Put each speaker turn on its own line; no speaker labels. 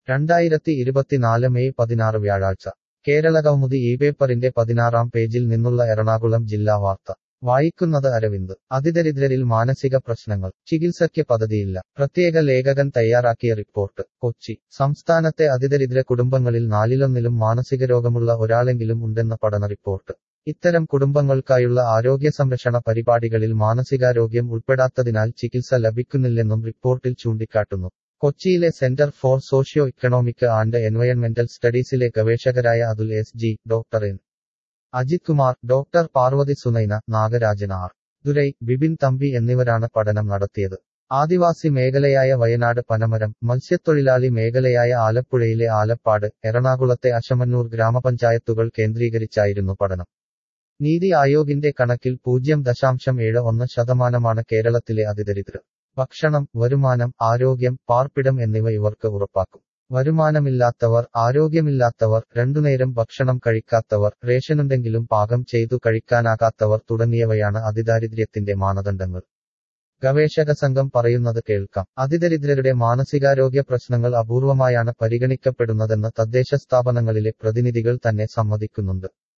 രണ്ടായിരത്തി ഇരുപത്തിനാല് മെയ് പതിനാറ് വ്യാഴാഴ്ച കേരളകൗമുദി ഈ പേപ്പറിന്റെ പതിനാറാം പേജിൽ നിന്നുള്ള എറണാകുളം ജില്ലാ വാർത്ത വായിക്കുന്നത് അരവിന്ദ് അതിദരിദ്രരിൽ മാനസിക പ്രശ്നങ്ങൾ ചികിത്സയ്ക്ക് പദ്ധതിയില്ല പ്രത്യേക ലേഖകൻ തയ്യാറാക്കിയ റിപ്പോർട്ട് കൊച്ചി സംസ്ഥാനത്തെ അതിദരിദ്ര കുടുംബങ്ങളിൽ നാലിലൊന്നിലും മാനസിക രോഗമുള്ള ഒരാളെങ്കിലും ഉണ്ടെന്ന പഠന റിപ്പോർട്ട് ഇത്തരം കുടുംബങ്ങൾക്കായുള്ള ആരോഗ്യ സംരക്ഷണ പരിപാടികളിൽ മാനസികാരോഗ്യം ഉൾപ്പെടാത്തതിനാൽ ചികിത്സ ലഭിക്കുന്നില്ലെന്നും റിപ്പോർട്ടിൽ ചൂണ്ടിക്കാട്ടുന്നു കൊച്ചിയിലെ centre for socio economic and എൻവയൺമെന്റൽ സ്റ്റഡീസിലെ ഗവേഷകരായ Athul S G doctor N Ajith Kumar doctor Parvathy Sunaina Nagarajan R Durai Bipin Thampi എന്നിവരാണ് പഠനം നടത്തിയത് ആദിവാസി മേഖലയായ വയനാട് പനമരം മത്സ്യത്തൊഴിലാളി മേഖലയായ ആലപ്പുഴയിലെ ആലപ്പാട് എറണാകുളത്തെ അശമന്നൂർ ഗ്രാമപഞ്ചായത്തുകൾ കേന്ദ്രീകരിച്ചായിരുന്നു പഠനം നീതി ആയോഗിന്റെ കണക്കിൽ പൂജ്യം ദശാംശം ഏഴ് ഒന്ന് ശതമാനമാണ് കേരളത്തിലെ അതിദരിദ്രർ ഭക്ഷണം വരുമാനം ആരോഗ്യം പാർപ്പിടം എന്നിവ ഇവർക്ക് ഉറപ്പാക്കും വരുമാനമില്ലാത്തവർ ആരോഗ്യമില്ലാത്തവർ രണ്ടുനേരം ഭക്ഷണം കഴിക്കാത്തവർ റേഷനുണ്ടെങ്കിലും പാകം ചെയ്തു കഴിക്കാനാകാത്തവർ തുടങ്ങിയവയാണ് അതിദാരിദ്ര്യത്തിന്റെ മാനദണ്ഡങ്ങൾ ഗവേഷക സംഘം പറയുന്നത് കേൾക്കാം അതിദരിദ്രരുടെ മാനസികാരോഗ്യ പ്രശ്നങ്ങൾ അപൂർവമായാണ് പരിഗണിക്കപ്പെടുന്നതെന്ന് തദ്ദേശ സ്ഥാപനങ്ങളിലെ പ്രതിനിധികൾ തന്നെ സമ്മതിക്കുന്നുണ്ട്